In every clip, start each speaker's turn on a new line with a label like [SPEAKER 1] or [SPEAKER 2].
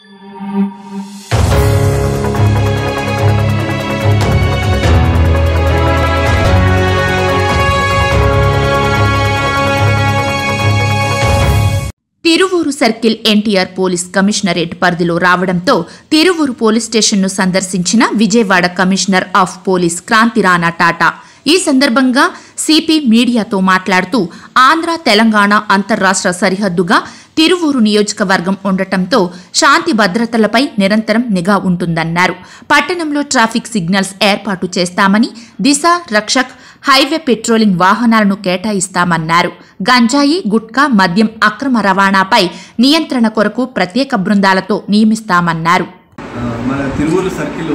[SPEAKER 1] Tiruvuru circle NTR police commissionerate పరిధిలో రావడంతో Tiruvuru police స్టేషన్ను సందర్శించిన Vijayawada commissioner of police Kranthi Rana Tata ఈ సందర్భంగా సిపి మీడియాతో మాట్లాడుతూ ఆంధ్ర తెలంగాణ అంతర్రాష్ట్ర సరిహద్దుగా తిరువూరు నియోజకవర్గం ఉండటంతో శాంతి భద్రతలపై నిరంతరం నిఘా ఉంటుందన్నారు పట్టణంలో ట్రాఫిక్ సిగ్నల్స్ ఏర్పాటు చేస్తామని దిశ రక్షక్ హైవే పెట్రోలింగ్ వాహనాలను కేటాయిస్తామన్నారు గంజాయి గుట్కా మద్యం అక్రమ రవాణాపై నియంత్రణ కొరకు ప్రత్యేక బృందాలతో నియమిస్తామన్నారు
[SPEAKER 2] ఆ, మన తిరువురు సర్కిల్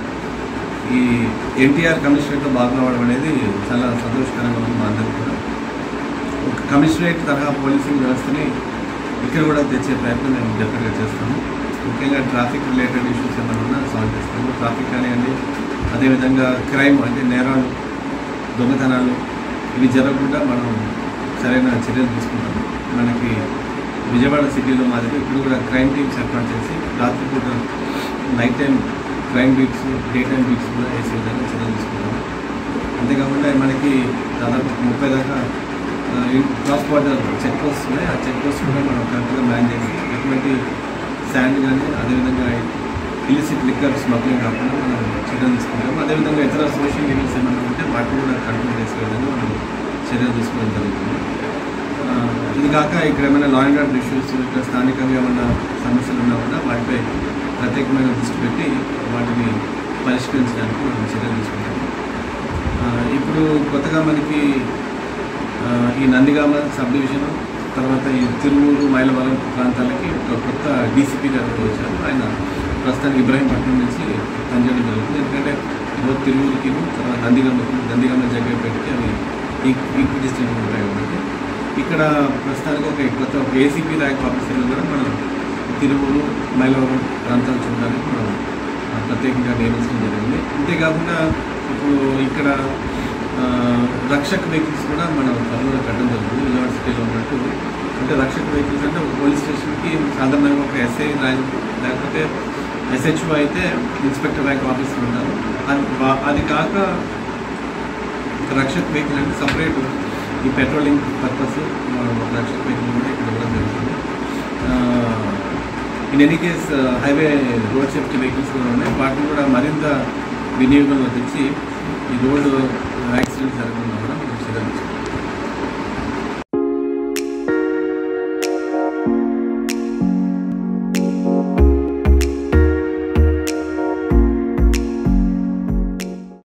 [SPEAKER 2] ఈ ఎన్టీఆర్ కమిషనరేట్తో భాగం అవ్వడం అనేది చాలా సంతోషకరంగా ఉంది మా అందరికీ కూడా ఒక కమిషనరేట్ తరహా పోలీసింగ్ వ్యవస్థని ఇక్కడ కూడా తెచ్చే ప్రయత్నం నేను డెఫినెట్గా చేస్తాను ముఖ్యంగా ట్రాఫిక్ రిలేటెడ్ ఇష్యూస్ ఏమైనా ఉన్నా సాల్వ్ చేస్తాము ట్రాఫిక్ కానివ్వండి అదేవిధంగా క్రైమ్ అంటే నేరాలు దొంగతనాలు ఇవి జరగకుండా మనం సరైన చర్యలు తీసుకుంటాం మనకి విజయవాడ సిటీలో మాదిరి ఇప్పుడు కూడా క్రైమ్ టీమ్స్ ఏర్పాటు చేసి రాత్రిపూట night time crime beats day time beats కూడా వేసే విధంగా చర్యలు తీసుకుంటాం అంతేకాకుండా మనకి దాదాపు ముప్పై దాకా క్రాస్ బార్డర్ చెక్ పోస్ట్ ఉన్నాయి ఆ చెక్ పోస్ట్ కూడా మనం కరెక్ట్గా మ్యాన్ చేసి ఎటువంటి శాండ్ కానీ అదేవిధంగా ఇలిసిట్ లిక్కర్ స్మగ్లింగ్ కాకుండా మనం చర్యలు తీసుకుంటాం అదేవిధంగా ఇతర సోషల్ ఈవెంట్స్ ఏమైనా ఉంటే వాటిని కూడా కంట్రోల్ చేసే విధంగా మనం చర్యలు తీసుకోవడం జరుగుతుంది ఆ, ఇది కాక ఇక్కడ ఏమైనా లా అండ్ ఆర్డర్ ఇష్యూస్ ఇక్కడ స్థానికంగా ఏమైనా సమస్యలు ఉన్నా కూడా వాటిపై ప్రత్యేకమైన దృష్టి పెట్టి వాటిని పరిష్కరించడానికి మనం చర్యలు తీసుకుంటాం ఆ, ఇప్పుడు కొత్తగా మనకి ఆ, ఈ నందిగామ సబ్ డివిజన్ తర్వాత ఈ తిరువూరు మైలవరం ప్రాంతాలకి ఒక కొత్త డీసీపీ గారు వచ్చారు ఆయన ప్రస్తుతానికి ఇబ్రాహీంపట్నం నుంచి పనిచేయడం జరుగుతుంది ఎందుకంటే బోత్ తిరువూరుకి తర్వాత నందిగామకి నందిగామ జగ్గపేటకి అవి ఈక్వి డిస్ట్రిక్ట్ ఉంటాయి కాబట్టి ఇక్కడ ప్రస్తుతానికి ఒక కొత్త ఒక ఏసీపీ ర్యాంక్ ఆఫీసర్లు కూడా మనం తిరువూరు మైలవరం ప్రాంతాలు చూడడానికి మనం ఆ, ప్రత్యేకంగా నియమించడం జరిగింది అంతేకాకుండా ఇప్పుడు ఇక్కడ ఆ, రక్షక్ వెహికల్స్ కూడా మనం త్వరలో కట్టడం జరుగుతుంది విజయవాడ సిటీలో ఉన్నట్టు అంటే రక్షక్ వెహికల్స్ అంటే ఒక పోలీస్ స్టేషన్కి సాధారణంగా ఒక ఎస్ఐ ర్యాంక్ లేకపోతే ఎస్హెచ్ఓ అయితే ఇన్స్పెక్టర్ ర్యాంక్ ఆఫీసర్ ఉంటారు అది వా- అది కాక రక్షక్ వెహికల్ అంటే సపరేట్ ఈ పెట్రోలింగ్ పర్పస్ ఒక రక్షక్ వెహికల్ కూడా ఇక్కడ ఇవ్వడం జరుగుతుంది in any case highway road safety vehicles కూడా ఉన్నాయి వాటిని కూడా మరింత వినియోగంలో తెచ్చి ఈ రోడ్డు యాక్సిడెంట్ జరగకుండా కూడా